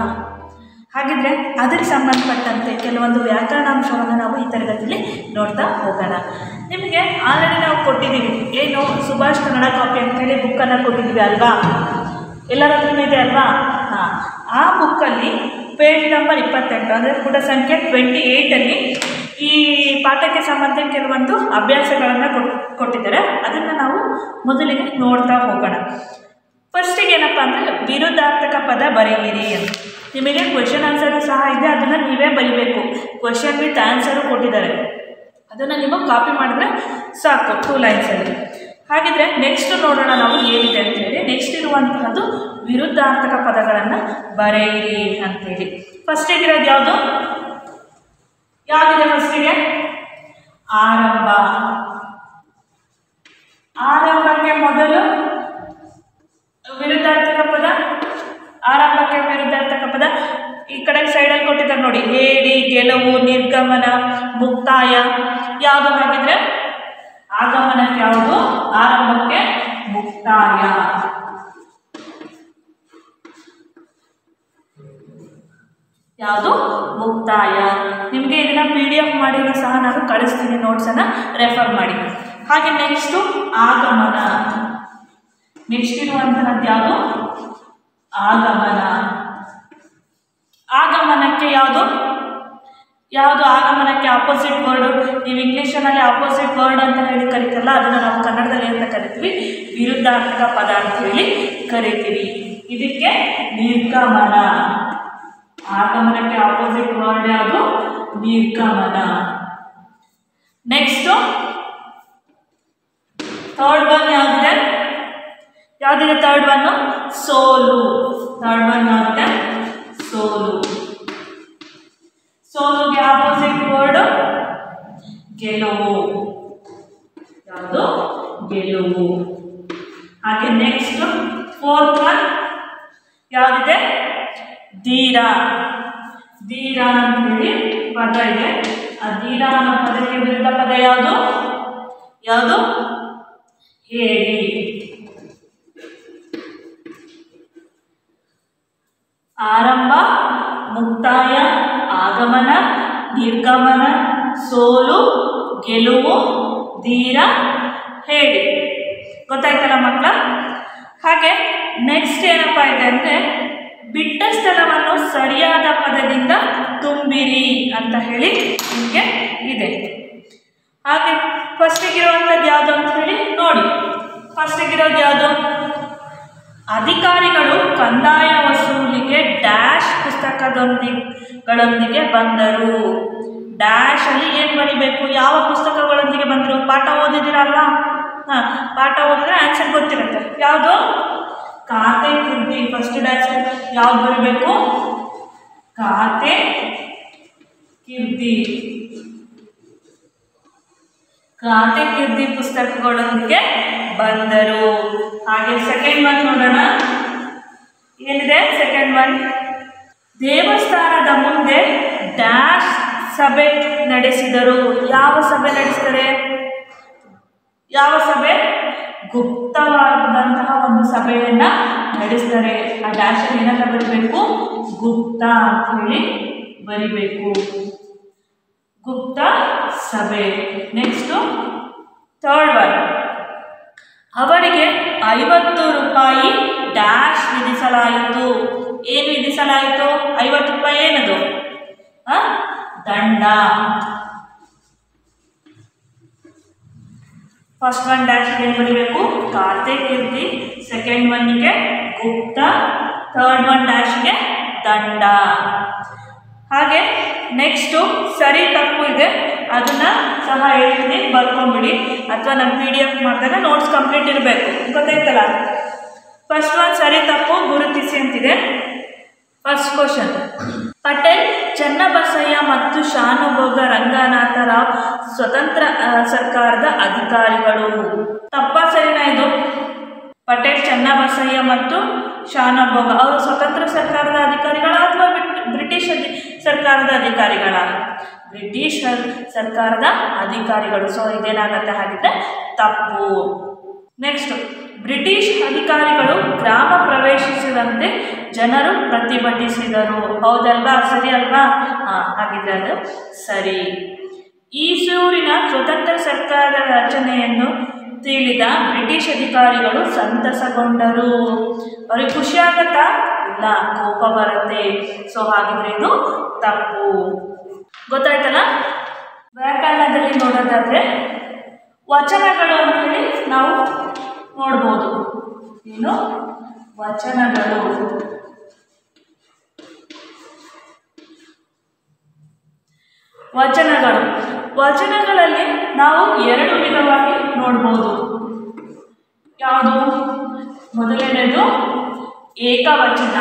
ಹಾಗಿದ್ರೆ ಅದಕ್ಕೆ ಸಂಬಂಧಪಟ್ಟಂತೆ ಕೆಲವೊಂದು ವ್ಯಾಕರಣಾಂಶವನ್ನು ನಾವು ಈ ತರಗತಿಯಲ್ಲಿ ನೋಡ್ತಾ ಹೋಗೋಣ ನಿಮಗೆ ಆಲ್ರೆಡಿ ನಾವು ಕೊಟ್ಟಿದ್ದೀವಿ ಏನು ಸುಭಾಷ್ ಕನ್ನಡ ಕಾಪಿ ಅಂತೇಳಿ ಬುಕ್ಕನ್ನು ಕೊಟ್ಟಿದ್ದೀವಿ ಅಲ್ವಾ ಎಲ್ಲರ ಹತ್ರನೂ ಇದೆ ಅಲ್ವಾ ಹಾಂ ಆ ಬುಕ್ಕಲ್ಲಿ ಪೇಜ್ ನಂಬರ್ ಇಪ್ಪತ್ತೆಂಟು ಅಂದರೆ ಪುಟ ಸಂಖ್ಯೆ ಟ್ವೆಂಟಿ ಏಯ್ಟಲ್ಲಿ ಈ ಪಾಠಕ್ಕೆ ಸಂಬಂಧ ಕೆಲವೊಂದು ಅಭ್ಯಾಸಗಳನ್ನು ಕೊಟ್ ಕೊಟ್ಟಿದ್ದಾರೆ ಅದನ್ನು ನಾವು ಮೊದಲಿಗೆ ನೋಡ್ತಾ ಹೋಗೋಣ ಫಸ್ಟಿಗೆ ಏನಪ್ಪ ಅಂದರೆ ವಿರುದ್ಧಾರ್ಥಕ ಪದ ಬರೆಯಿರಿ ಅಂತ ನಿಮಗೆ ಕ್ವೆಶನ್ ಆನ್ಸರು ಸಹ ಇದೆ ಅದನ್ನು ನೀವೇ ಬರಿಬೇಕು ಕ್ವೆಶನ್ ವಿತ್ ಆನ್ಸರು ಕೊಟ್ಟಿದ್ದಾರೆ ಅದನ್ನು ನೀವು ಕಾಪಿ ಮಾಡಿದ್ರೆ ಸಾಕು ಟೂ ಲೈನ್ಸಲ್ಲಿ ಹಾಗಿದ್ರೆ ನೆಕ್ಸ್ಟ್ ನೋಡೋಣ ನಾವು ಏನಿದೆ ಅಂತೇಳಿ ನೆಕ್ಸ್ಟ್ ಇರುವಂತಹದ್ದು ವಿರುದ್ಧಾರ್ಥಕ ಪದಗಳನ್ನು ಬರೆಯಿರಿ ಅಂತೇಳಿ ಫಸ್ಟಿಗೆ ಇರೋದು ಯಾವುದು ಯಾವುದಿದೆ ಫಸ್ಟಿಗೆ ಆರಂಭ ಆರಂಭಕ್ಕೆ ಮೊದಲು ವಿರುದ್ಧಾರ್ಥಕ ಪದ ಆರಂಭಕ್ಕೆ ವಿರುದ್ಧಾರ್ಥಕ ಪದ ಈ ಕಡೆ ಸೈಡಲ್ಲಿ ಕೊಟ್ಟಿದ್ದಾರೆ ನೋಡಿ ಹೇಳಿ ಗೆಲುವು ನಿರ್ಗಮನ ಮುಕ್ತಾಯ ಯಾವುದು ಹಾಗಿದ್ರೆ ಆಗಮನಕ್ಕೆ ಯಾವುದು ಆರಂಭಕ್ಕೆ ಮುಕ್ತಾಯ ಯಾವುದು ಮುಕ್ತಾಯ ನಿಮಗೆ ಇದನ್ನ ಪಿ ಡಿ ಎಫ್ ಮಾಡಿರೋ ಸಹ ನಾನು ಕಳಿಸ್ತೀನಿ ನೋಟ್ಸನ್ನು ರೆಫರ್ ಮಾಡಿ ಹಾಗೆ ನೆಕ್ಸ್ಟು ಆಗಮನ ನೆಕ್ಸ್ಟ್ ಇರುವಂತಹದ್ದು ಯಾವುದು ಆಗಮನ ಆಗಮನಕ್ಕೆ ಯಾವುದು ಯಾವುದು ಆಗಮನಕ್ಕೆ ಆಪೋಸಿಟ್ ವರ್ಡ್ ನೀವು ಇಂಗ್ಲೀಷನಲ್ಲಿ ಆಪೋಸಿಟ್ ವರ್ಡ್ ಅಂತ ಹೇಳಿ ಕರಿತಲ್ಲ ಅದನ್ನು ನಾವು ಕನ್ನಡದಲ್ಲಿ ಅಂತ ಕರಿತೀವಿ ವಿರುದ್ಧಾರ್ಥಕ ಪದ ಅಂತ ಹೇಳಿ ಕರಿತೀವಿ ಇದಕ್ಕೆ ನಿರ್ಗಮನ ಆಗಮನಕ್ಕೆ ಆಪೋಸಿಟ್ ವರ್ಡ್ ಯಾವುದು ನಿರ್ಗಮನ ನೆಕ್ಸ್ಟು ಥರ್ಡ್ ಒನ್ ಯಾವುದಿದೆ ಯಾವುದಿದೆ ಥರ್ಡ್ ಒನ್ನು ಸೋಲು ಥರ್ಡ್ ಒನ್ ಯಾವುದಿದೆ ಸೋಲು ಸೋಲುಗೆ ಆಪೋಸಿಟ್ ವರ್ಡ್ ಗೆಲುವು ಯಾವುದು ಗೆಲುವು ಹಾಗೆ ನೆಕ್ಸ್ಟ್ ಫೋರ್ತ್ ಒನ್ ಯಾವುದಿದೆ ಧೀರ ಧೀರ ಅಂತ ಹೇಳಿ ಪದ ಇದೆ ಆ ಧೀರ ಅನ್ನೋ ಪದಕ್ಕೆ ವಿರುದ್ಧ ಪದ ಯಾವುದು ಯಾವುದು ಹೇಳಿ ಆರಂಭ ಮುಕ್ತಾಯ ಆಗಮನ ನಿರ್ಗಮನ ಸೋಲು ಗೆಲುವು ಧೀರ ಹೇಳಿ ಗೊತ್ತಾಯ್ತಲ್ಲ ಮಕ್ಕಳ ಹಾಗೆ ನೆಕ್ಸ್ಟ್ ಏನಪ್ಪ ಇದೆ ಅಂದರೆ ಬಿಟ್ಟ ಸ್ಥಳವನ್ನು ಸರಿಯಾದ ಪದದಿಂದ ತುಂಬಿರಿ ಅಂತ ಹೇಳಿ ನಿಮಗೆ ಇದೆ ಹಾಗೆ ಫಸ್ಟಿಗಿರುವಂಥದ್ದು ಯಾವುದು ಅಂತ ಹೇಳಿ ನೋಡಿ ಫಸ್ಟಿಗಿರೋದು ಯಾವುದು ಅಧಿಕಾರಿಗಳು ಕಂದಾಯ ವಸೂಲಿಗೆ ಡ್ಯಾಶ್ ಪುಸ್ತಕದೊಂದಿಗಳೊಂದಿಗೆ ಬಂದರು ಡ್ಯಾಶ್ ಅಲ್ಲಿ ಏನು ಬರಿಬೇಕು ಯಾವ ಪುಸ್ತಕಗಳೊಂದಿಗೆ ಬಂದರು ಪಾಠ ಓದಿದಿರಲ್ವಾ ಹಾಂ ಪಾಠ ಓದಿದ್ರೆ ಆನ್ಸರ್ ಗೊತ್ತಿರುತ್ತೆ ಯಾವುದು ಖಾತೆ ಕೃತಿ ಫಸ್ಟ್ ಡ್ಯಾಶ್ ಯಾವ್ದು ಬರಬೇಕು ಖಾತೆ ಕೀರ್ತಿ ಖಾತೆ ಕೀರ್ತಿ ಪುಸ್ತಕಗಳೊಂದಿಗೆ ಬಂದರು ಹಾಗೆ ಸೆಕೆಂಡ್ ಒನ್ ನೋಡೋಣ ಏನಿದೆ ಸೆಕೆಂಡ್ ಒನ್ ದೇವಸ್ಥಾನದ ಮುಂದೆ ಡ್ಯಾಶ್ ಸಭೆ ನಡೆಸಿದರು ಯಾವ ಸಭೆ ನಡೆಸಿದರೆ ಯಾವ ಸಭೆ ಗುಪ್ತವಾದಂತಹ ಒಂದು ಸಭೆಯನ್ನ ನಡೆಸ್ತಾರೆ ಆ ಡ್ಯಾಶ್ ಏನಂತ ಬರೀಬೇಕು ಗುಪ್ತ ಅಂತ ಹೇಳಿ ಬರಿಬೇಕು ಗುಪ್ತ ಸಭೆ ನೆಕ್ಸ್ಟು ಥರ್ಡ್ ಒನ್ ಅವರಿಗೆ ಐವತ್ತು ರೂಪಾಯಿ ಡ್ಯಾಶ್ ವಿಧಿಸಲಾಯಿತು ಏನು ವಿಧಿಸಲಾಯಿತು ಐವತ್ತು ರೂಪಾಯಿ ಏನದು ಆ? ದಂಡ ಫಸ್ಟ್ ಒನ್ ಡ್ಯಾಶ್ ಏನು ಬರೀಬೇಕು ಖಾತೆ ಕೀರ್ತಿ ಸೆಕೆಂಡ್ ಒನ್ಗೆ ಗುಪ್ತ ಥರ್ಡ್ ಒನ್ ಡ್ಯಾಶ್ಗೆ ದಂಡ ಹಾಗೆ ನೆಕ್ಸ್ಟು ಸರಿ ತಪ್ಪು ಇದೆ ಅದನ್ನು ಸಹ ಹೇಳ್ತೀನಿ ಬರ್ಕೊಂಬಿಡಿ ಅಥವಾ ನಾನು ಪಿ ಡಿ ಎಫ್ ಮಾಡಿದಾಗ ನೋಟ್ಸ್ ಕಂಪ್ಲೀಟ್ ಇರಬೇಕು ಗೊತ್ತಾಯ್ತಲ್ಲ ಫಸ್ಟ್ ಒನ್ ಸರಿ ತಪ್ಪು ಗುರುತಿಸಿ ಅಂತಿದೆ ಫಸ್ಟ್ ಕ್ವಶನ್ ಪಟೇಲ್ ಚನ್ನಬಸಯ್ಯ ಮತ್ತು ಶಾನುಭೋಗ ರಂಗನಾಥ ರಾವ್ ಸ್ವತಂತ್ರ ಆ, ಸರ್ಕಾರದ ಅಧಿಕಾರಿಗಳು ತಪ್ಪ ಸರಿನಾ ಇದು ಪಟೇಲ್ ಚನ್ನಬಸಯ್ಯ ಮತ್ತು ಶಾನುಭೋಗ ಅವರು ಸ್ವತಂತ್ರ ಸರ್ಕಾರದ ಅಧಿಕಾರಿಗಳ ಅಥವಾ ಬಿಟ್- ಬ್ರಿಟಿಷ್ ಅಧಿ ಸರ್ಕಾರದ ಅಧಿಕಾರಿಗಳ ಬ್ರಿಟಿಷ್ ಸರ್- ಸರ್ಕಾರದ ಅಧಿಕಾರಿಗಳು ಸೊ ಇದೇನಾಗತ್ತೆ ಹಾಗಿದ್ರೆ ತಪ್ಪು ನೆಕ್ಸ್ಟ್ ಬ್ರಿಟಿಷ್ ಅಧಿಕಾರಿಗಳು ಗ್ರಾಮ ಪ್ರವೇಶಿಸಿದಂತೆ ಜನರು ಪ್ರತಿಭಟಿಸಿದರು ಹೌದಲ್ವಾ ಸರಿ ಅಲ್ವಾ ಹಾಂ ಹಾಗಿದ್ರೆ ಅದು ಸರಿ ಈಸೂರಿನ ಸ್ವತಂತ್ರ ಸರ್ಕಾರದ ರಚನೆಯನ್ನು ತಿಳಿದ ಬ್ರಿಟಿಷ್ ಅಧಿಕಾರಿಗಳು ಸಂತಸಗೊಂಡರು ಅವ್ರಿಗೆ ಖುಷಿ ಆಗತ್ತಾ ಇಲ್ಲ ಕೋಪ ಬರುತ್ತೆ ಸೊ ಹಾಗಿದ್ರೆ ಇದು ತಪ್ಪು ಗೊತ್ತಾಯ್ತಲ್ಲ ವ್ಯಾಕರಣದಲ್ಲಿ ನೋಡೋದಾದ್ರೆ ವಚನಗಳು ಅಂತೇಳಿ ನಾವು ನೋಡ್ಬೋದು ಏನು ವಚನಗಳು ವಚನಗಳು ವಚನಗಳಲ್ಲಿ ನಾವು ಎರಡು ವಿಧವಾಗಿ ನೋಡ್ಬೋದು ಯಾವುದು ಮೊದಲನೇದು ಏಕವಚನ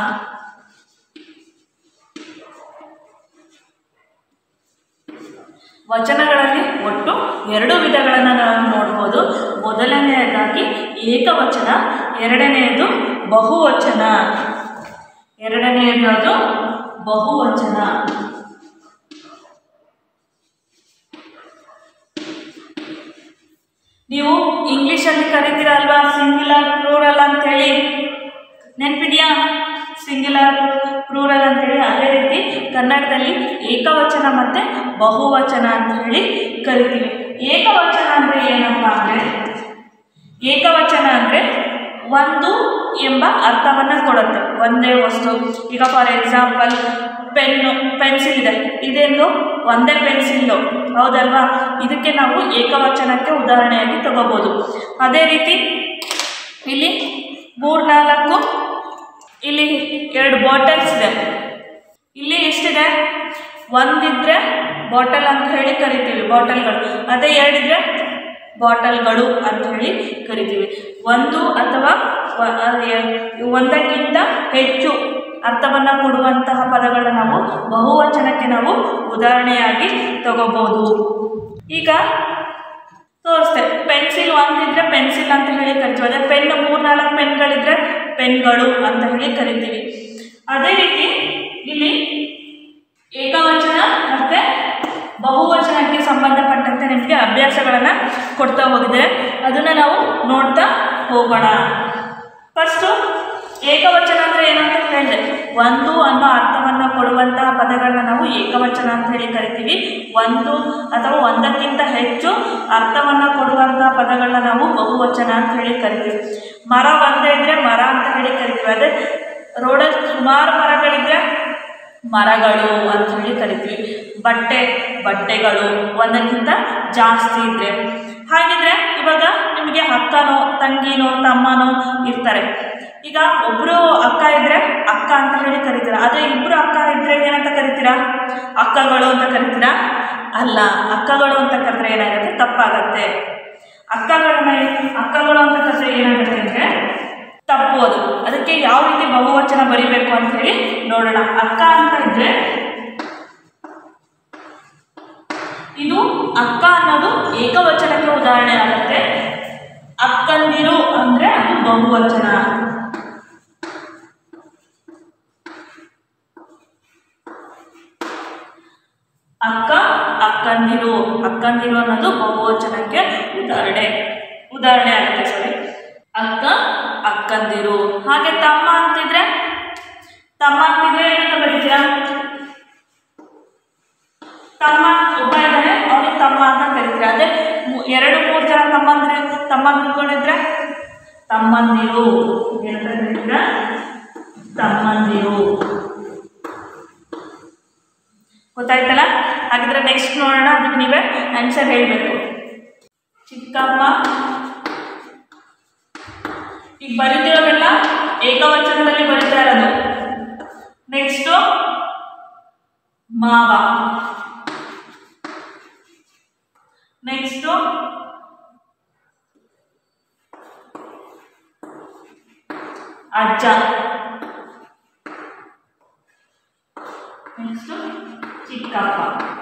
ವಚನಗಳಲ್ಲಿ ಒಟ್ಟು ಎರಡು ವಿಧಗಳನ್ನು ನಾವು ನೋಡ್ಬೋದು ಮೊದಲನೆಯದಾಗಿ ಏಕವಚನ ಎರಡನೆಯದು ಬಹುವಚನ ಎರಡನೆಯದು ಅದು ಬಹುವಚನ ನೀವು ಇಂಗ್ಲೀಷಲ್ಲಿ ಕರಿತೀರಲ್ವಾ ಸಿಂಗ್ಯುಲರ್ ಪ್ಲೂರಲ್ ಅಂತೇಳಿ ನೆನಪಿದೆಯಾ ಸಿಂಗ್ಯುಲರ್ ಪ್ಲೂರಲ್ ಅಂತೇಳಿ ಅದೇ ರೀತಿ ಕನ್ನಡದಲ್ಲಿ ಏಕವಚನ ಮತ್ತು ಬಹುವಚನ ಅಂತ ಹೇಳಿ ಕರಿತೀವಿ ಏಕವಚನ ಅಂದರೆ ಏನಪ್ಪ ಅಂದರೆ ಏಕವಚನ ಅಂದರೆ ಒಂದು ಎಂಬ ಅರ್ಥವನ್ನು ಕೊಡುತ್ತೆ ಒಂದೇ ವಸ್ತು ಈಗ ಫಾರ್ ಎಕ್ಸಾಂಪಲ್ ಪೆನ್ನು ಪೆನ್ಸಿಲ್ ಇದೆ ಇದೇನು ಒಂದೇ ಪೆನ್ಸಿಲ್ಲು ಹೌದಲ್ವಾ ಇದಕ್ಕೆ ನಾವು ಏಕವಚನಕ್ಕೆ ಉದಾಹರಣೆಯಾಗಿ ತಗೋಬೋದು ಅದೇ ರೀತಿ ಇಲ್ಲಿ ಮೂರ್ನಾಲ್ಕು ಇಲ್ಲಿ ಎರಡು ಬಾಟಲ್ಸ್ ಇದೆ ಇಲ್ಲಿ ಎಷ್ಟಿದೆ ಒಂದಿದ್ರೆ ಬಾಟಲ್ ಅಂತ ಹೇಳಿ ಕರಿತೀವಿ ಬಾಟಲ್ಗಳು ಅದೇ ಎರಡಿದ್ರೆ ಬಾಟಲ್ಗಳು ಅಂತ ಹೇಳಿ ಕರಿತೀವಿ ಒಂದು ಅಥವಾ ವ- ಆ, ಎ- ಒಂದಕ್ಕಿಂತ ಹೆಚ್ಚು ಅರ್ಥವನ್ನು ಕೊಡುವಂತಹ ಪದಗಳನ್ನ ನಾವು ಬಹುವಚನಕ್ಕೆ ನಾವು ಉದಾಹರಣೆಯಾಗಿ ತಗೋಬಹುದು ಈಗ ತೋರಿಸ್ತೆ ಪೆನ್ಸಿಲ್ ಒಂದಿದ್ರೆ ಪೆನ್ಸಿಲ್ ಅಂತ ಹೇಳಿ ಕರಿತೀವಿ ಅದೇ ಪೆನ್ ಮೂರ್ನಾಲ್ಕು ಪೆನ್ಗಳಿದ್ರೆ ಪೆನ್ಗಳು ಅಂತ ಹೇಳಿ ಕರಿತೀವಿ ಅದೇ ರೀತಿ ಇಲ್ಲಿ ಏಕವಚನ ಮತ್ತು ಬಹುವಚನಕ್ಕೆ ಸಂಬಂಧಪಟ್ಟಂತೆ ನಿಮಗೆ ಅಭ್ಯಾಸಗಳನ್ನು ಕೊಡ್ತಾ ಹೋಗಿದ್ದಾರೆ ಅದನ್ನು ನಾವು ನೋಡ್ತಾ ಹೋಗೋಣ ಫಸ್ಟು ಏಕವಚನ ಅಂದರೆ ಏನಂತ ಹೇಳಿದೆ ಒಂದು ಅನ್ನೋ ಅರ್ಥವನ್ನು ಕೊಡುವಂತಹ ಪದಗಳನ್ನ ನಾವು ಏಕವಚನ ಅಂತ ಹೇಳಿ ಕರಿತೀವಿ ಒಂದು ಅಥವಾ ಒಂದಕ್ಕಿಂತ ಹೆಚ್ಚು ಅರ್ಥವನ್ನು ಕೊಡುವಂತಹ ಪದಗಳನ್ನ ನಾವು ಬಹುವಚನ ಅಂತ ಹೇಳಿ ಕರಿತೀವಿ ಮರ ಒಂದೇ ಇದ್ದರೆ ಮರ ಅಂತ ಹೇಳಿ ಕರಿತೀವಿ ಅದೇ ರೋಡಲ್ಲಿ ಸುಮಾರು ಮರಗಳಿದ್ರೆ ಮರಗಳು ಅಂತ ಹೇಳಿ ಕರಿತೀವಿ ಬಟ್ಟೆ ಬಟ್ಟೆಗಳು ಒಂದಕ್ಕಿಂತ ಜಾಸ್ತಿ ಇದ್ರೆ ಹಾಗಿದ್ರೆ ಇವಾಗ ನಿಮಗೆ ಅಕ್ಕನೋ ತಂಗಿನೋ ತಮ್ಮನೋ ಇರ್ತಾರೆ ಈಗ ಒಬ್ಬರು ಅಕ್ಕ ಇದ್ರೆ ಅಕ್ಕ ಅಂತ ಹೇಳಿ ಕರಿತೀರ ಆದರೆ ಇಬ್ಬರು ಅಕ್ಕ ಇದ್ರೆ ಏನಂತ ಕರಿತೀರಾ ಅಕ್ಕಗಳು ಅಂತ ಕರಿತೀರಾ ಅಲ್ಲ ಅಕ್ಕಗಳು ಅಂತ ಕರೆದ್ರೆ ಏನಾಗುತ್ತೆ ತಪ್ಪಾಗತ್ತೆ ಅಕ್ಕಗಳನ್ನ ಅಕ್ಕಗಳು ಅಂತ ಕರೆದ್ರೆ ಏನಾಗುತ್ತೆ ಅಂದರೆ ತಪ್ಪು ಅದು ಅದಕ್ಕೆ ಯಾವ ರೀತಿ ಬಹುವಚನ ಬರಿಬೇಕು ಅಂತ ಹೇಳಿ ನೋಡೋಣ ಅಕ್ಕ ಅಂತ ಇದ್ರೆ ಇದು ಅಕ್ಕ ಅನ್ನೋದು ಏಕವಚನಕ್ಕೆ ಉದಾಹರಣೆ ಆಗುತ್ತೆ ಅಕ್ಕಂದಿರು ಅಂದ್ರೆ ಅದು ಬಹುವಚನ ಅಕ್ಕ ಅಕ್ಕಂದಿರು ಅಕ್ಕಂದಿರು ಅನ್ನೋದು ಬಹುವಚನಕ್ಕೆ ಉದಾಹರಣೆ ಉದಾಹರಣೆ ಆಗುತ್ತೆ ಸಾರಿ ಅಕ್ಕ ಅಕ್ಕಂದಿರು ಹಾಗೆ ತಮ್ಮ ಅಂತಿದ್ರೆ ತಮ್ಮ ಅಂತಿದ್ರೆ ಏನಂತ ಬರೀತೀರಾ ತಮ್ಮ ಒಬ್ಬ ಇದ್ದಾನೆ ಅವನಿಗೆ ತಮ್ಮ ಅಂತ ಕರಿತೀರಾ ಅದೇ ಮು- ಎರಡು ಮೂರು ಜನ ತಮ್ಮಂದ್ರೆ ತಮ್ಮಂದಿರ್ಕೊಂಡಿದ್ರೆ ತಮ್ಮಂದಿರು ಏನಂತ ಕರಿತೀರಾ ತಮ್ಮಂದಿರು ಗೊತ್ತಾಯ್ತಲ್ಲ ಹಾಗಿದ್ರೆ ನೆಕ್ಸ್ಟ್ ನೋಡೋಣ ಅದಕ್ಕೆ ನೀವೇ ಆನ್ಸರ್ ಹೇಳಬೇಕು ಚಿಕ್ಕಮ್ಮ ಈಗ ಬರೀತಿರೋದೆಲ್ಲ ಏಕವಚನದಲ್ಲಿ ಬರೀತಾ ಇರೋದು ನೆಕ್ಸ್ಟು ಮಾವ ನೆಕ್ಸ್ಟು ಅಜ್ಜ ನೆಕ್ಸ್ಟು ಚಿಕ್ಕಪ್ಪ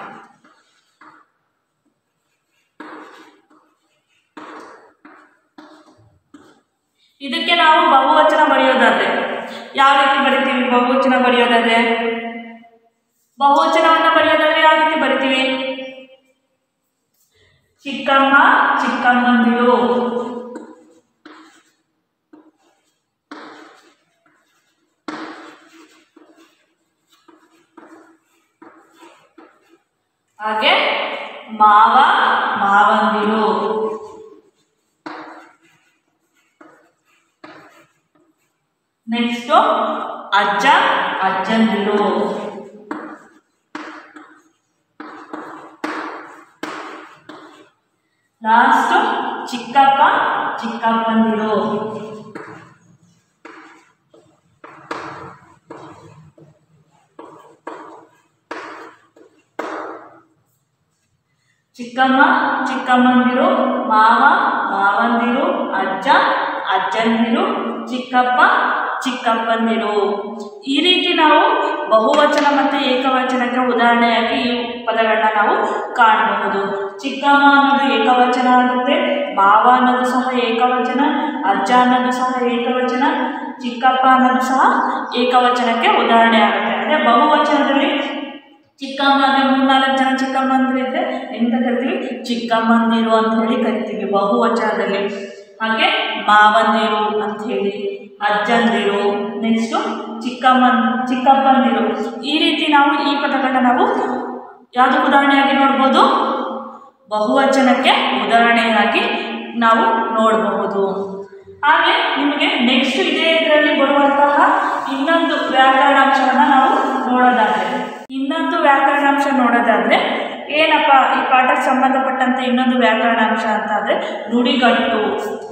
ಇದಕ್ಕೆ ನಾವು ಬಹುವಚನ ಬರೆಯೋದಾದ್ರೆ ಯಾವ ರೀತಿ ಬರಿತೀವಿ ಬಹುವಚನ ಬರೆಯೋದಾದ್ರೆ ಬಹುವಚನವನ್ನು ಬರೆಯೋದಾದ್ರೆ ಯಾವ ರೀತಿ ಬರಿತೀವಿ ಚಿಕ್ಕಮ್ಮ ಚಿಕ್ಕಮ್ಮಂದಿರು ಹಾಗೆ ಮಾವ ಮಾವಂದಿರು ನೆಕ್ಸ್ಟು ಅಜ್ಜ ಅಜ್ಜಂದಿರು ಲಾಸ್ಟು ಚಿಕ್ಕಪ್ಪ ಚಿಕ್ಕಪ್ಪಂದಿರು ಚಿಕ್ಕಮ್ಮ ಚಿಕ್ಕಮ್ಮಂದಿರು ಮಾವ ಮಾವಂದಿರು ಅಜ್ಜ ಅಜ್ಜಂದಿರು ಚಿಕ್ಕಪ್ಪ ಚಿಕ್ಕಪ್ಪಂದಿರು ಈ ರೀತಿ ನಾವು ಬಹುವಚನ ಮತ್ತು ಏಕವಚನಕ್ಕೆ ಉದಾಹರಣೆಯಾಗಿ ಈ ಪದಗಳನ್ನ ನಾವು ಕಾಣಬಹುದು ಚಿಕ್ಕಮ್ಮ ಅನ್ನೋದು ಏಕವಚನ ಆಗುತ್ತೆ ಮಾವ ಅನ್ನೋದು ಸಹ ಏಕವಚನ ಅಜ್ಜ ಅನ್ನೋದು ಸಹ ಏಕವಚನ ಚಿಕ್ಕಪ್ಪ ಅನ್ನೋದು ಸಹ ಏಕವಚನಕ್ಕೆ ಉದಾಹರಣೆ ಆಗುತ್ತೆ ಅದೇ ಬಹುವಚನದಲ್ಲಿ ಚಿಕ್ಕಮ್ಮಗೆ ಮೂರ್ನಾಲ್ಕು ಜನ ಚಿಕ್ಕಮ್ಮಂದಿರು ಇದ್ದರೆ ಎಂತ ಕರಿತೀವಿ ಚಿಕ್ಕಮ್ಮಂದಿರು ಅಂತ ಹೇಳಿ ಕರಿತೀವಿ ಬಹುವಚನದಲ್ಲಿ ಹಾಗೆ ಮಾವಂದಿರು ಅಂತ ಹೇಳಿ ಅಜ್ಜಂದಿರು ನೆಕ್ಸ್ಟು ಚಿಕ್ಕಮ್ಮನ್ ಚಿಕ್ಕಪ್ಪಂದಿರು ಈ ರೀತಿ ನಾವು ಈ ಪದಗಳನ್ನ ನಾವು ಯಾವುದು ಉದಾಹರಣೆಯಾಗಿ ನೋಡ್ಬೋದು ಬಹುವಚನಕ್ಕೆ ಉದಾಹರಣೆಯಾಗಿ ನಾವು ನೋಡಬಹುದು ಹಾಗೆ ನಿಮಗೆ ನೆಕ್ಸ್ಟ್ ಇದೇ ಇದರಲ್ಲಿ ಬರುವಂತಹ ಇನ್ನೊಂದು ವ್ಯಾಕರಣಾಂಶವನ್ನು ನಾವು ನೋಡೋದಾದರೆ ಇನ್ನೊಂದು ವ್ಯಾಕರಣಾಂಶ ನೋಡೋದಾದರೆ ಏನಪ್ಪ ಈ ಪಾಠಕ್ಕೆ ಸಂಬಂಧಪಟ್ಟಂತೆ ಇನ್ನೊಂದು ವ್ಯಾಕರಣಾಂಶ ಅಂತ ಅಂದರೆ ನುಡಿಗಟ್ಟು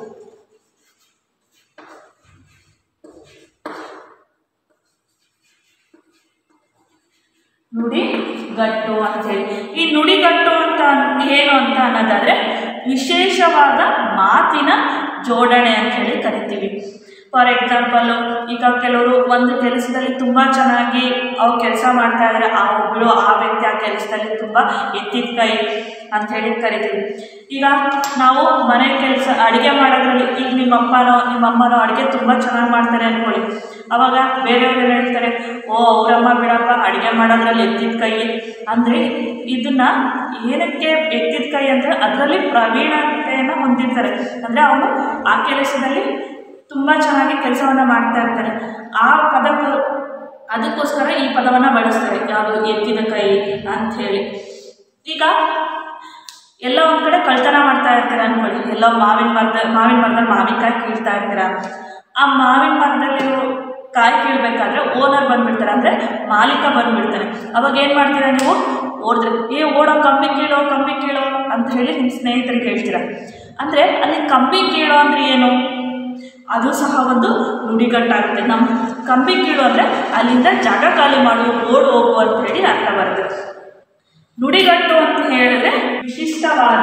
ನುಡಿಗಟ್ಟು ಅಂತೇಳಿ ಈ ನುಡಿಗಟ್ಟು ಅಂತ ಏನು ಅಂತ ಅನ್ನೋದಾದರೆ ವಿಶೇಷವಾದ ಮಾತಿನ ಜೋಡಣೆ ಅಂತ ಹೇಳಿ ಕರಿತೀವಿ ಫಾರ್ ಎಕ್ಸಾಂಪಲು ಈಗ ಕೆಲವರು ಒಂದು ಕೆಲಸದಲ್ಲಿ ತುಂಬ ಚೆನ್ನಾಗಿ ಅವ್ರು ಕೆಲಸ ಮಾಡ್ತಾ ಇದ್ದಾರೆ ಆ ಒಬ್ಬಳು ಆ ವ್ಯಕ್ತಿ ಆ ಕೆಲಸದಲ್ಲಿ ತುಂಬ ಎತ್ತಿದ ಕೈ ಅಂತ ಹೇಳಿ ಕರಿತೀವಿ ಈಗ ನಾವು ಮನೆ ಕೆಲಸ ಅಡುಗೆ ಮಾಡೋದ್ರಲ್ಲಿ ಈಗ ನಿಮ್ಮ ಅಪ್ಪನೋ ನಿಮ್ಮ ಅಮ್ಮನೋ ಅಡುಗೆ ತುಂಬ ಚೆನ್ನಾಗಿ ಮಾಡ್ತಾರೆ ಅಂದ್ಕೊಳ್ಳಿ ಅವಾಗ ಬೇರೆಯವ್ರು ಏನು ಹೇಳ್ತಾರೆ ಓ ಅವರಮ್ಮ ಬಿಡಪ್ಪ ಅಡುಗೆ ಮಾಡೋದ್ರಲ್ಲಿ ಎತ್ತಿದ ಕೈ ಅಂದರೆ ಇದನ್ನು ಏನಕ್ಕೆ ಎತ್ತಿದ ಕೈ ಅಂದರೆ ಅದರಲ್ಲಿ ಪ್ರವೀಣತೆಯನ್ನು ಹೊಂದಿರ್ತಾರೆ ಅಂದರೆ ಅವನು ಆ ಕೆಲಸದಲ್ಲಿ ತುಂಬ ಚೆನ್ನಾಗಿ ಕೆಲಸವನ್ನು ಮಾಡ್ತಾ ಇರ್ತಾರೆ ಆ ಪದಕ್ಕೂ ಅದಕ್ಕೋಸ್ಕರ ಈ ಪದವನ್ನು ಬಳಸ್ತಾರೆ ಯಾವುದು ಎತ್ತಿದ ಕೈ ಅಂಥೇಳಿ ಈಗ ಎಲ್ಲ ಒಂದು ಕಡೆ ಕಳ್ತನ ಮಾಡ್ತಾ ಇರ್ತಾರೆ ಅಂದ್ಕೊಳ್ಳಿ ಎಲ್ಲ ಮಾವಿನ ಮರದ ಮಾವಿನ ಮರದಲ್ಲಿ ಮಾವಿನಕಾಯಿ ಕೀಳ್ತಾ ಇರ್ತೀರ ಆ ಮಾವಿನ ಮರದಲ್ಲಿ ಕಾಯಿ ಕೀಳ್ಬೇಕಾದ್ರೆ ಓನರ್ ಬಂದ್ಬಿಡ್ತಾರೆ ಅಂದರೆ ಮಾಲೀಕ ಬಂದ್ಬಿಡ್ತಾನೆ ಅವಾಗ ಏನು ಮಾಡ್ತೀರಾ ನೀವು ಓಡಿದ್ರೆ ಏ ಓಡೋ ಕಂಬಿ ಕೀಳೋ ಕಂಬಿ ಕೀಳೋ ಅಂತ ಹೇಳಿ ನಿಮ್ಮ ಸ್ನೇಹಿತರಿಗೆ ಹೇಳ್ತೀರ ಅಂದರೆ ಅಲ್ಲಿ ಕಂಬಿ ಕೀಳೋ ಅಂದರೆ ಏನು ಅದು ಸಹ ಒಂದು ನುಡಿಗಟ್ಟಾಗುತ್ತೆ ನಮ್ಮ ಕಂಬಿ ಕೀಳು ಅಂದರೆ ಅಲ್ಲಿಂದ ಜಾಗ ಖಾಲಿ ಮಾಡು ಓಡು ಹೋಗು ಅಂತ ಹೇಳಿ ಅರ್ಥ ಬರುತ್ತೆ ನುಡಿಗಟ್ಟು ಅಂತ ಹೇಳಿದ್ರೆ ವಿಶಿಷ್ಟವಾದ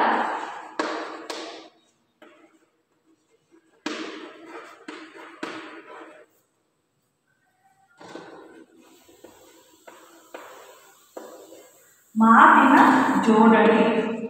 ಮಾತಿನ ಜೋಡಣೆ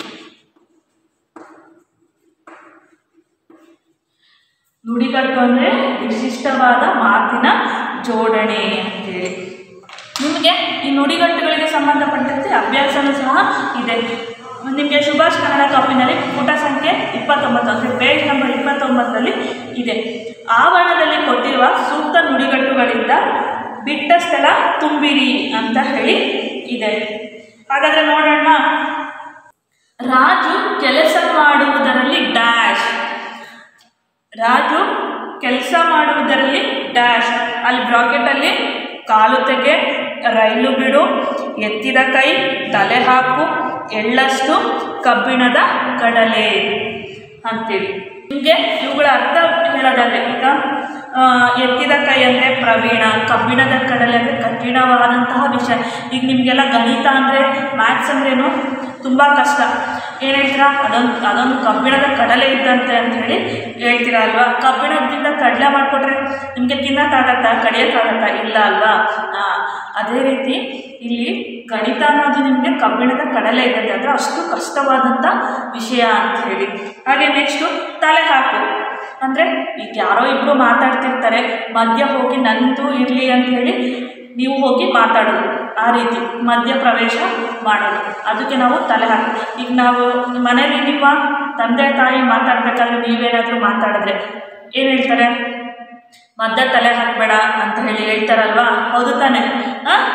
ನುಡಿಗಟ್ಟು ಅಂದರೆ ವಿಶಿಷ್ಟವಾದ ಮಾತಿನ ಜೋಡಣೆ ಅಂತೇಳಿ ನಿಮಗೆ ಈ ನುಡಿಗಟ್ಟುಗಳಿಗೆ ಸಂಬಂಧಪಟ್ಟಂತೆ ಅಭ್ಯಾಸನೂ ಸಹ ಇದೆ ನಿಮಗೆ ಸುಭಾಷ್ ಕನ್ನಡ ಕಾಪಿನಲ್ಲಿ ಪುಟ ಸಂಖ್ಯೆ ಇಪ್ಪತ್ತೊಂಬತ್ತು ಅಂದರೆ ಪೇಜ್ ನಂಬರ್ ಇಪ್ಪತ್ತೊಂಬತ್ತರಲ್ಲಿ ಇದೆ ಆವರಣದಲ್ಲಿ ಕೊಟ್ಟಿರುವ ಸೂಕ್ತ ನುಡಿಗಟ್ಟುಗಳಿಂದ ಬಿಟ್ಟ ಸ್ಥಳ ತುಂಬಿರಿ ಅಂತ ಹೇಳಿ ಇದೆ ಹಾಗಾದರೆ ನೋಡೋಣ ರಾಜು ಕೆಲಸ ಮಾಡುವುದರಲ್ಲಿ ಡ್ಯಾಶ್ ರಾಜು ಕೆಲಸ ಮಾಡುವುದರಲ್ಲಿ ಡ್ಯಾಶ್ ಅಲ್ಲಿ ಬ್ರಾಕೆಟಲ್ಲಿ ಕಾಲು ತೆಗೆ ರೈಲು ಬಿಡು ಎತ್ತಿದ ಕೈ ತಲೆ ಹಾಕು ಎಳ್ಳಷ್ಟು ಕಬ್ಬಿಣದ ಕಡಲೆ ಅಂತೇಳಿ ನಿಮಗೆ ಇವುಗಳ ಅರ್ಥ ಹೇಳೋದಾದ್ರೆ ಈಗ ಆ, ಎತ್ತಿದ ಕೈ ಅಂದರೆ ಪ್ರವೀಣ ಕಬ್ಬಿಣದ ಕಡಲೆ ಅಂದರೆ ಕಠಿಣವಾದಂತಹ ವಿಷಯ ಈಗ ನಿಮಗೆಲ್ಲ ಗಣಿತ ಅಂದರೆ ಮ್ಯಾಥ್ಸ್ ಅಂದ್ರೇನು ತುಂಬ ಕಷ್ಟ ಏನು ಹೇಳ್ತೀರಾ ಅದೊಂದು ಅದೊಂದು ಕಬ್ಬಿಣದ ಕಡಲೆ ಇದ್ದಂತೆ ಅಂತ ಹೇಳಿ ಹೇಳ್ತೀರಾ ಅಲ್ವಾ ಕಬ್ಬಿಣದಿಂದ ಕಡಲೆ ಮಾಡಿಕೊಟ್ರೆ ನಿಮಗೆ ತಿನ್ನೋಕ್ಕಾಗತ್ತಾ ಕಡಿಯೋಕ್ಕಾಗತ್ತಾ ಇಲ್ಲ ಅಲ್ವಾ ಆ, ಅದೇ ರೀತಿ ಇಲ್ಲಿ ಗಣಿತ ಅನ್ನೋದು ನಿಮಗೆ ಕಬ್ಬಿಣದ ಕಡಲೆ ಇರುತ್ತೆ ಅಂದರೆ ಅಷ್ಟು ಕಷ್ಟವಾದಂಥ ವಿಷಯ ಅಂತ ಹೇಳಿ ಹಾಗೆ ನೆಕ್ಸ್ಟು ತಲೆ ಹಾಕು ಅಂದರೆ ಈಗ ಯಾರೋ ಇಬ್ಬರು ಮಾತಾಡ್ತಿರ್ತಾರೆ ಮಧ್ಯ ಹೋಗಿ ನಂದು ಇರಲಿ ಅಂತ ಹೇಳಿ ನೀವು ಹೋಗಿ ಮಾತಾಡೋದು ಆ ರೀತಿ ಮಧ್ಯ ಪ್ರವೇಶ ಮಾಡೋದು ಅದಕ್ಕೆ ನಾವು ತಲೆ ಹಾಕಿ ಈಗ ನಾವು ಮನೇಲಿ ನಿಮ್ಮ ತಂದೆ ತಾಯಿ ಮಾತಾಡಬೇಕಾದ್ರೆ ನೀವೇನಾದರೂ ಮಾತಾಡಿದ್ರೆ ಏನು ಹೇಳ್ತಾರೆ ಮಧ್ಯ ತಲೆ ಹಾಕಬೇಡ ಅಂತ ಹೇಳಿ ಹೇಳ್ತಾರಲ್ವಾ ಹೌದು ತಾನೆ ಆ?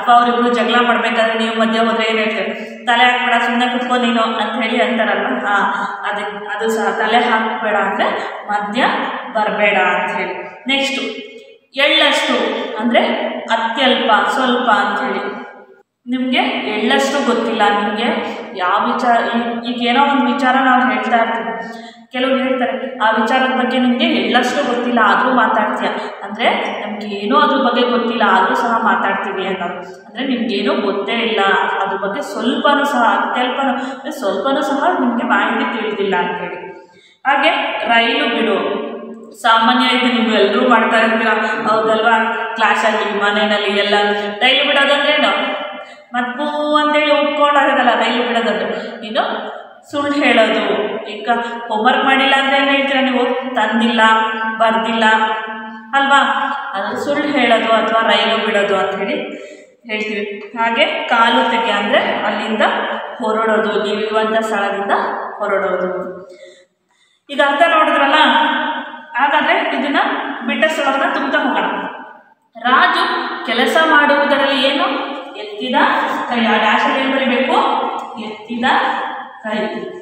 ಅಥವಾ ಅವರಿಬ್ರು ಜಗಳ ಮಾಡಬೇಕಾದ್ರೆ ನೀವು ಮಧ್ಯೆ ಹೋದ್ರೆ ಏನು ಹೇಳ್ತೀರಿ ತಲೆ ಹಾಕ್ಬೇಡ ಸುಮ್ಮನೆ ಕುತ್ಕೊ ನೀನು ಅಂತ ಹೇಳಿ ಅಂತಾರಲ್ಲ ಹಾಂ ಅದಕ್ಕೆ ಅದು ಸಹ ತಲೆ ಹಾಕಬೇಡ ಅಂದರೆ ಮಧ್ಯ ಬರಬೇಡ ಅಂತ ಹೇಳಿ ನೆಕ್ಸ್ಟು ಎಳ್ಳಷ್ಟು ಅಂದರೆ ಅತ್ಯಲ್ಪ ಸ್ವಲ್ಪ ಅಂಥೇಳಿ ನಿಮಗೆ ಎಳ್ಳಷ್ಟು ಗೊತ್ತಿಲ್ಲ ನಿಮಗೆ ಯಾವ ವಿಚಾರ ಈ- ಈಗ ಏನೋ ಒಂದು ವಿಚಾರ ನಾವು ಹೇಳ್ತಾ ಇರ್ತೀವಿ ಕೆಲವ್ರು ಹೇಳ್ತಾರೆ ಆ ವಿಚಾರದ ಬಗ್ಗೆ ನಿಮಗೆ ಎಳ್ಳಷ್ಟು ಗೊತ್ತಿಲ್ಲ ಆದರೂ ಮಾತಾಡ್ತೀಯ ಅಂದರೆ ನಮ್ಗೆ ಏನೋ ಅದ್ರ ಬಗ್ಗೆ ಗೊತ್ತಿಲ್ಲ ಆದರೂ ಸಹ ಮಾತಾಡ್ತೀವಿ ಅನ್ನೋದು ಅಂದರೆ ನಿಮ್ಗೇನೋ ಗೊತ್ತೇ ಇಲ್ಲ ಅದ್ರ ಬಗ್ಗೆ ಸ್ವಲ್ಪನೂ ಸಹ ಅತ್ಯಲ್ಪನೂ ಅಂದ್ರೆ ಸ್ವಲ್ಪನೂ ಸಹ ನಿಮಗೆ ಮಾಹಿತಿ ತಿಳಿದಿಲ್ಲ ಅಂತೇಳಿ ಹಾಗೆ ರೈಲು ಬಿಡು ಸಾಮಾನ್ಯ ಇದು ನೀವು ಎಲ್ಲರೂ ಮಾಡ್ತಾ ಇರ್ತೀರ ಹೌದಲ್ವಾ ಕ್ಲಾಸಲ್ಲಿ ಮನೆಯಲ್ಲಿ ಎಲ್ಲ ರೈಲು ಬಿಡೋದಂದ್ರೇನು ಮತ್ತು ಪೂ ಅಂತೇಳಿ ಒಪ್ಕೊಂಡಾಗದಲ್ಲ ರೈಲು ಬಿಡೋದಂದ್ರೆ ನೀನು ಸುಳ್ಳು ಹೇಳೋದು ಈಗ ಹೋಮ್ವರ್ಕ್ ಮಾಡಿಲ್ಲ ಅಂದರೆ ಏನು ಹೇಳ್ತೀರ ನೀವು ತಂದಿಲ್ಲ ಬರ್ದಿಲ್ಲ ಅಲ್ವಾ ಅದು ಸುಳ್ಳು ಹೇಳೋದು ಅಥವಾ ರೈಲು ಬಿಡೋದು ಅಂಥೇಳಿ ಹೇಳ್ತೀವಿ ಹಾಗೆ ಕಾಲು ತೆಗೆ ಅಂದರೆ ಅಲ್ಲಿಂದ ಹೊರಡೋದು ನೀವಿರುವಂಥ ಸ್ಥಳದಿಂದ ಹೊರಡೋದು ಈಗ ಅರ್ಥ ನೋಡಿದ್ರಲ್ಲ ಹಾಗಾದರೆ ಇದನ್ನ ಬಿಟ್ಟ ಸ್ಥಳವನ್ನು ತುಂಬ್ತಾ ಹೋಗೋಣ ರಾಜು ಕೆಲಸ ಮಾಡುವುದರಲ್ಲಿ ಏನು ಎತ್ತಿದ ಕೈ ಆ ಡ್ಯಾಶಲ್ಲಿ ಏನು ಬರೀಬೇಕು ಎತ್ತಿದ ಕೈ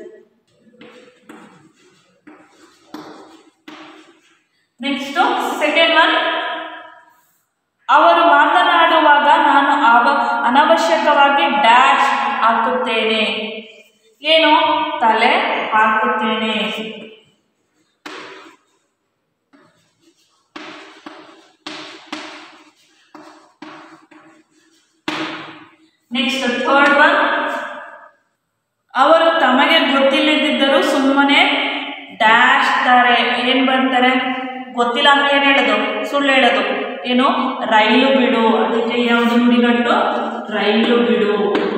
ನೆಕ್ಸ್ಟು ಸೆಕೆಂಡ್ ಒನ್ ಅವರು ಮಾತನಾಡುವಾಗ ನಾನು ಆವ ಅನವಶ್ಯಕವಾಗಿ ಡ್ಯಾಶ್ ಹಾಕುತ್ತೇನೆ ಏನು ತಲೆ ಹಾಕುತ್ತೇನೆ ನೆಕ್ಸ್ಟ್ ಥರ್ಡ್ ಒನ್ ಅವರು ತಮಗೆ ಗೊತ್ತಿಲ್ಲದಿದ್ದರೂ ಸುಮ್ಮನೆ ಡ್ಯಾಶ್ ತಾರೆ ಏನು ಬರ್ತಾರೆ ಗೊತ್ತಿಲ್ಲ ಅಂದ್ರೆ ಏನು ಹೇಳೋದು ಸುಳ್ಳು ಹೇಳೋದು ಏನು ರೈಲು ಬಿಡು ಅದಕ್ಕೆ ಯಾವುದು ನುಡಿಗಟ್ಟು ರೈಲು ಬಿಡು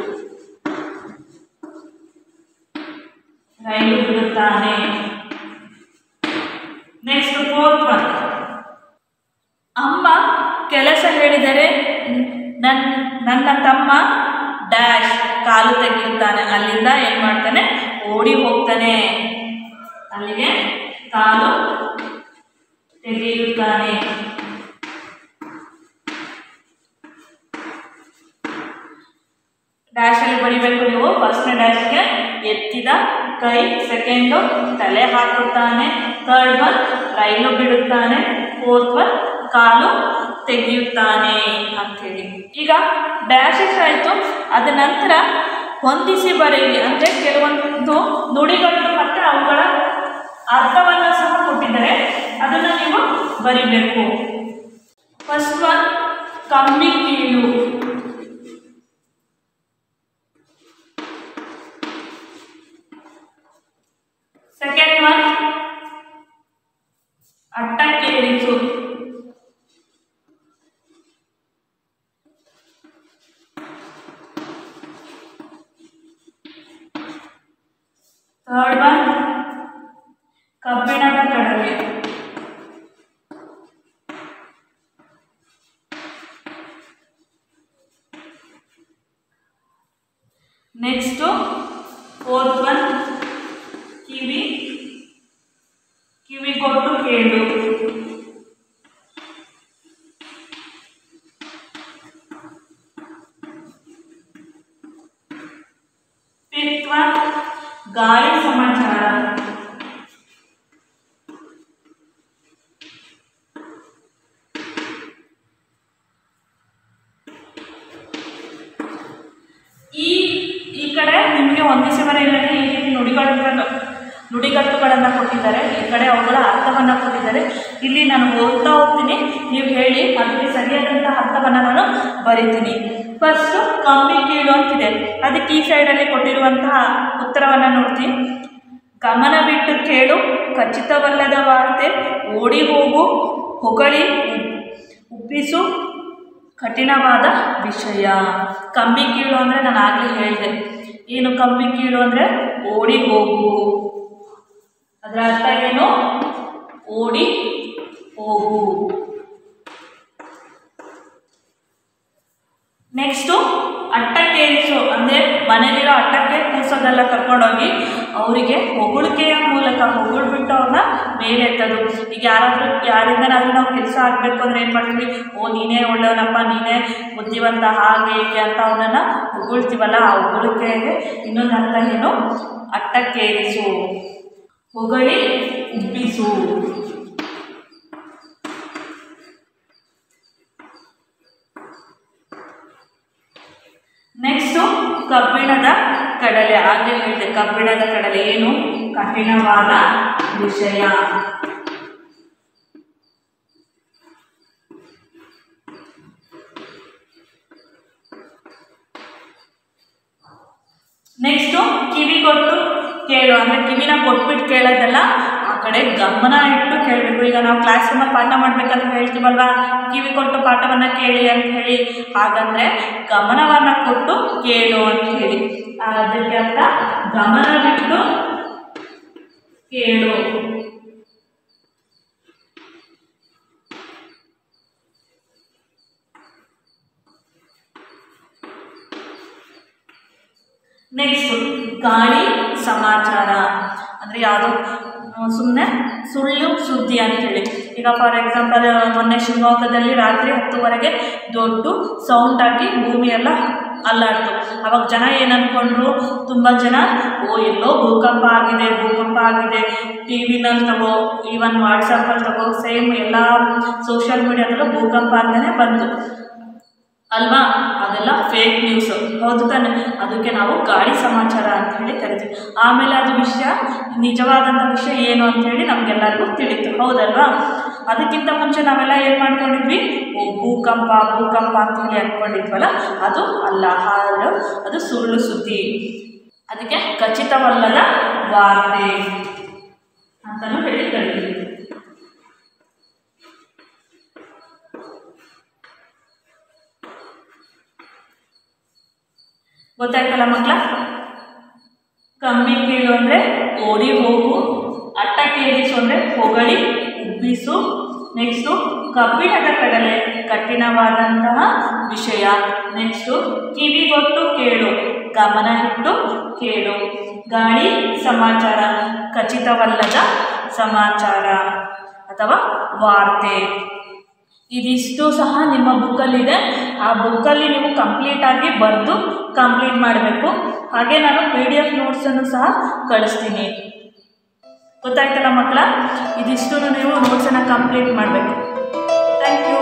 ರೈಲು ಬಿಡುತ್ತಾನೆ ನೆಕ್ಸ್ಟ್ ಫೋರ್ತ್ ಒನ್ ಅಮ್ಮ ಕೆಲಸ ಹೇಳಿದರೆ ನನ್ನ ನನ್ನ ತಮ್ಮ ಡ್ಯಾಶ್ ಕಾಲು ತೆಗೆಯುತ್ತಾನೆ ಅಲ್ಲಿಂದ ಏನು ಮಾಡ್ತಾನೆ ಓಡಿ ಹೋಗ್ತಾನೆ ಅಲ್ಲಿಗೆ ಕಾಲು ತೆಗೆಯುತ್ತಾನೆ ಡ್ಯಾಶಲ್ಲಿ ಬರಿಬೇಕು ನೀವು ಫಸ್ಟ್ನೇ ಡ್ಯಾಶ್ಗೆ ಎತ್ತಿದ ಕೈ ಸೆಕೆಂಡು ತಲೆ ಹಾಕುತ್ತಾನೆ ಥರ್ಡ್ ಒನ್ ರೈಲು ಬಿಡುತ್ತಾನೆ ಫೋರ್ತ್ ಒನ್ ಕಾಲು ತೆಗೆಯುತ್ತಾನೆ ಅಂಥೇಳಿ ಈಗ ಡ್ಯಾಶಸ್ ಆಯಿತು ಅದ ನಂತರ ಹೊಂದಿಸಿ ಬರೆಯಿರಿ ಅಂದರೆ ಕೆಲವೊಂದು ನುಡಿಗಳು ಮತ್ತು ಅವುಗಳ ಅರ್ಥವನ್ನು ಸಹ ಕೊಟ್ಟಿದ್ದಾರೆ ಅದನ್ನು ನೀವು ಬರಿಬೇಕು ಫಸ್ಟ್ ಒನ್ ಕಮ್ಮಿ ಕೀಳು ಸೆಕೆಂಡ್ ಒನ್ ಅಟ್ಟಕ್ಕೇರಿಸು ಥರ್ಡ್ ಒನ್ ಕಬ್ಬಿಣದ ಕಡಲೆ ನೆಕ್ಸ್ಟು ಫೋರ್ತ್ ಒನ್ ಕಿವಿ ಕಿವಿ ಕೊಟ್ಟು ಕೇಳು ಫಿಫ್ತ್ ಒನ್ ಗಾಳಿ ಸಮಾಚಾರ ಈ ಈ ಕಡೆ ನಿಮಗೆ ಹೊಂದಿಸಿ ಬರೆಯಲಿಕ್ಕೆ ಈ ರೀತಿ ನುಡಿಗಟ್ಟುಗಳನ್ನು ನುಡಿಗಟ್ಟುಗಳನ್ನು ಕೊಟ್ಟಿದ್ದಾರೆ ಈ ಕಡೆ ಅವುಗಳ ಅರ್ಥವನ್ನು ಕೊಟ್ಟಿದ್ದಾರೆ ಇಲ್ಲಿ ನಾನು ಓದ್ತಾ ಹೋಗ್ತೀನಿ ನೀವು ಹೇಳಿ ಅದಕ್ಕೆ ಸರಿಯಾದಂಥ ಅರ್ಥವನ್ನು ನಾನು ಬರಿತೀನಿ ಫಸ್ಟು ಕಮ್ಮಿ ಕೀಳು ಅಂತಿದೆ ಅದಕ್ಕೆ ಈ ಸೈಡಲ್ಲಿ ಕೊಟ್ಟಿರುವಂತಹ ಉತ್ತರವನ್ನು ನೋಡ್ತೀನಿ ಗಮನ ಬಿಟ್ಟು ಕೇಳು ಖಚಿತವಲ್ಲದ ವಾರ್ತೆ ಓಡಿ ಹೋಗು ಹೊಗಳಿ ಉಬ್ಬಿಸು ಕಠಿಣವಾದ ವಿಷಯ ಕಮ್ಮಿ ಕೀಳು ಅಂದರೆ ನಾನು ಆಗಲೇ ಹೇಳಿದೆ ಏನು ಕಮ್ಮಿ ಕೀಳು ಅಂದರೆ ಓಡಿ ಹೋಗು ಅದರ ಅರ್ಥ ಏನು ಓಡಿ ಹೋಗು ನೆಕ್ಸ್ಟು ಅಟ್ಟಕ್ಕೇರಿಸು ಅಂದರೆ ಮನೇಲಿರೋ ಅಟ್ಟಕ್ಕೆ ಕೂಸೋದೆಲ್ಲ ಕರ್ಕೊಂಡೋಗಿ ಅವರಿಗೆ ಹೊಗಳಿಕೆಯ ಮೂಲಕ ಹೊಗಳ್ಬಿಟ್ಟು ಅವ್ರನ್ನ ಮೇಲೆ ಎತ್ತೋದು ಈಗ ಯಾರಾದರೂ ಯಾರಿಂದನಾದರೂ ನಾವು ಕೆಲಸ ಆಗಬೇಕು ಅಂದರೆ ಏನು ಮಾಡ್ತೀವಿ ಓ ನೀನೇ ಒಳ್ಳೆಯವನಪ್ಪ ನೀನೇ ಬುದ್ಧಿವಂತ ಹಾಗೆ ಹೀಗೆ ಅಂತ ಅವನನ್ನು ಹೊಗಳ್ತೀವಲ್ಲ ಆ ಹೊಗಳಿಕೆಗೆ ಇನ್ನೊಂದು ಅರ್ಥ ಏನು ಅಟ್ಟಕ್ಕೇರಿಸು ಹೊಗಳಿ ಉಬ್ಬಿಸು ನೆಕ್ಸ್ಟು ಕಬ್ಬಿಣದ ಕಡಲೆ ಆಗಲೇ ಹೇಳಿದೆ ಕಬ್ಬಿಣದ ಕಡಲೆ ಏನು ಕಠಿಣವಾದ ವಿಷಯ ನೆಕ್ಸ್ಟು ಕಿವಿ ಕೊಟ್ಟು ಕೇಳು ಅಂದರೆ ಕಿವಿನ ಕೊಟ್ಬಿಟ್ಟು ಕೇಳೋದಲ್ಲ ಆ ಕಡೆ ಗಮನ ಇಟ್ಟು ಕೇಳಬೇಕು ಈಗ ನಾವು ಕ್ಲಾಸ್ ರೂಮಲ್ಲಿ ಪಾಠ ಮಾಡಬೇಕಂತ ಹೇಳ್ತೀವಲ್ವಾ ಕಿವಿ ಕೊಟ್ಟು ಪಾಠವನ್ನು ಕೇಳಿ ಅಂತ ಹೇಳಿ ಹಾಗಂದರೆ ಗಮನವನ್ನು ಕೊಟ್ಟು ಕೇಳು ಅಂತ ಹೇಳಿ ಅದಕ್ಕೆ ಅಂತ ಗಮನವಿಟ್ಟು ಕೇಳು ನೆಕ್ಸ್ಟು ಗಾಳಿ ಸಮಾಚಾರ ಅಂದರೆ ಯಾವುದೋ ಸುಮ್ಮನೆ ಸುಳ್ಳು ಸುದ್ದಿ ಅಂತೇಳಿ ಈಗ ಫಾರ್ ಎಕ್ಸಾಂಪಲ್ ಮೊನ್ನೆ ಶಿವಮೊಗ್ಗದಲ್ಲಿ ರಾತ್ರಿ ಹತ್ತುವರೆಗೆ ದೊಡ್ಡ ಸೌಂಡ್ ಆಗಿ ಭೂಮಿ ಎಲ್ಲ ಅಲ್ಲಾಡ್ತು ಅವಾಗ ಜನ ಏನು ಅಂದ್ಕೊಂಡ್ರು ತುಂಬ ಜನ ಓ ಎಲ್ಲೋ ಭೂಕಂಪ ಆಗಿದೆ ಭೂಕಂಪ ಆಗಿದೆ ಟಿ ವಿನಲ್ಲಿ ತಗೋ ಈವನ್ ವಾಟ್ಸಪ್ಪಲ್ಲಿ ತಗೋ ಸೇಮ್ ಎಲ್ಲ ಸೋಷಿಯಲ್ ಮೀಡಿಯಾದಲ್ಲೂ ಭೂಕಂಪ ಅಂತಲೇ ಬಂತು ಅಲ್ವಾ ಅದೆಲ್ಲ ಫೇಕ್ ನ್ಯೂಸ್ ಹೌದು ತಾನೆ ಅದಕ್ಕೆ ನಾವು ಗಾಳಿ ಸಮಾಚಾರ ಅಂತ ಹೇಳಿ ಕರಿತೀವಿ ಆಮೇಲೆ ಅದು ವಿಷಯ ನಿಜವಾದಂಥ ವಿಷಯ ಏನು ಅಂತ ಹೇಳಿ ನಮಗೆಲ್ಲರಿಗೂ ತಿಳಿತು ಹೌದಲ್ವಾ ಅದಕ್ಕಿಂತ ಮುಂಚೆ ನಾವೆಲ್ಲ ಏನು ಮಾಡ್ಕೊಂಡಿದ್ವಿ ಓ ಭೂಕಂಪ ಭೂಕಂಪ ಅಂತ ಹೇಳಿ ಅಂದ್ಕೊಂಡಿದ್ವಲ್ಲ ಅದು ಅಲ್ಲ ಹಾಲು ಅದು ಸುಳ್ಳು ಸುದ್ದಿ ಅದಕ್ಕೆ ಖಚಿತವಲ್ಲದ ವಾರ್ತೆ ಅಂತಲೂ ಹೇಳಿ ಕರಿತೀವಿ ಗೊತ್ತಾಯ್ತಲ್ಲ ಮಕ್ಕಳ ಕಮ್ಮಿ ಕೀಳು ಅಂದರೆ ಓಡಿ ಹೋಗು ಅಟ್ಟ ಕೇಳಿಸು ಅಂದರೆ ಹೊಗಳಿ ಉಬ್ಬಿಸು ನೆಕ್ಸ್ಟು ಕಬ್ಬಿಣದ ಕಡಲೆ ಕಠಿಣವಾದಂತಹ ವಿಷಯ ನೆಕ್ಸ್ಟು ಕಿವಿಗೊಟ್ಟು ಕೇಳು ಗಮನ ಇಟ್ಟು ಕೇಳು ಗಾಳಿ ಸಮಾಚಾರ ಖಚಿತವಲ್ಲದ ಸಮಾಚಾರ ಅಥವಾ ವಾರ್ತೆ ಇದಿಷ್ಟು ಸಹ ನಿಮ್ಮ ಬುಕ್ಕಲ್ಲಿದೆ ಆ ಬುಕ್ಕಲ್ಲಿ ನೀವು ಕಂಪ್ಲೀಟಾಗಿ ಬರೆದು ಕಂಪ್ಲೀಟ್ ಮಾಡಬೇಕು ಹಾಗೆ ನಾನು ಪಿ ಡಿ ಎಫ್ ನೋಟ್ಸನ್ನು ಸಹ ಕಳಿಸ್ತೀನಿ ಗೊತ್ತಾಯ್ತಲ್ಲ ಮಕ್ಕಳ ಇದಿಷ್ಟು ನೀವು ನೋಟ್ಸನ್ನು ಕಂಪ್ಲೀಟ್ ಮಾಡಬೇಕು ಥ್ಯಾಂಕ್ ಯು